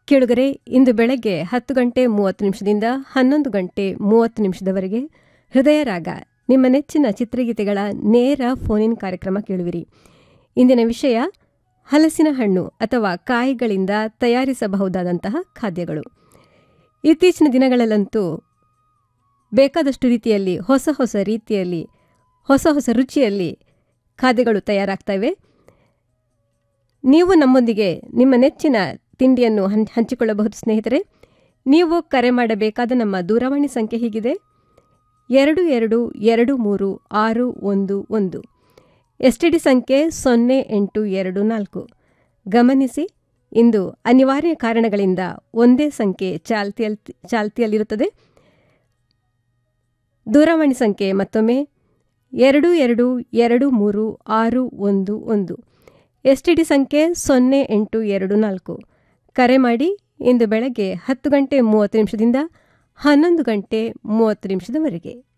ಕೇಳುಗರೆ ಇಂದು ಬೆಳಗ್ಗೆ ಹತ್ತು ಗಂಟೆ ಮೂವತ್ತು ನಿಮಿಷದಿಂದ ಹನ್ನೊಂದು ಗಂಟೆ ಮೂವತ್ತು ನಿಮಿಷದವರೆಗೆ ಹೃದಯ ರಾಗ ನಿಮ್ಮ ನೆಚ್ಚಿನ ಚಿತ್ರಗೀತೆಗಳ ನೇರ ಫೋನಿನ್ ಕಾರ್ಯಕ್ರಮ ಕೇಳುವಿರಿ ಇಂದಿನ ವಿಷಯ ಹಲಸಿನ ಹಣ್ಣು ಅಥವಾ ಕಾಯಿಗಳಿಂದ ತಯಾರಿಸಬಹುದಾದಂತಹ ಖಾದ್ಯಗಳು ಇತ್ತೀಚಿನ ದಿನಗಳಲ್ಲಂತೂ ಬೇಕಾದಷ್ಟು ರೀತಿಯಲ್ಲಿ ಹೊಸ ಹೊಸ ರೀತಿಯಲ್ಲಿ ಹೊಸ ಹೊಸ ರುಚಿಯಲ್ಲಿ ಖಾದ್ಯಗಳು ತಯಾರಾಗ್ತವೆ ನೀವು ನಮ್ಮೊಂದಿಗೆ ನಿಮ್ಮ ನೆಚ್ಚಿನ ತಿಂಡಿಯನ್ನು ಹಂ ಹಂಚಿಕೊಳ್ಳಬಹುದು ಸ್ನೇಹಿತರೆ ನೀವು ಕರೆ ಮಾಡಬೇಕಾದ ನಮ್ಮ ದೂರವಾಣಿ ಸಂಖ್ಯೆ ಹೀಗಿದೆ ಎರಡು ಎರಡು ಎರಡು ಮೂರು ಆರು ಒಂದು ಒಂದು ಎಸ್ ಟಿ ಡಿ ಸಂಖ್ಯೆ ಸೊನ್ನೆ ಎಂಟು ಎರಡು ನಾಲ್ಕು ಗಮನಿಸಿ ಇಂದು ಅನಿವಾರ್ಯ ಕಾರಣಗಳಿಂದ ಒಂದೇ ಸಂಖ್ಯೆ ಚಾಲ್ತಿಯಲ್ಲಿ ಚಾಲ್ತಿಯಲ್ಲಿರುತ್ತದೆ ದೂರವಾಣಿ ಸಂಖ್ಯೆ ಮತ್ತೊಮ್ಮೆ ಎರಡು ಎರಡು ಎರಡು ಮೂರು ಆರು ಒಂದು ಒಂದು ಎಸ್ ಟಿ ಡಿ ಸಂಖ್ಯೆ ಸೊನ್ನೆ ಎಂಟು ಎರಡು ನಾಲ್ಕು ಕರೆ ಮಾಡಿ ಇಂದು ಬೆಳಗ್ಗೆ ಹತ್ತು ಗಂಟೆ ಮೂವತ್ತು ನಿಮಿಷದಿಂದ ಹನ್ನೊಂದು ಗಂಟೆ ಮೂವತ್ತು ನಿಮಿಷದವರೆಗೆ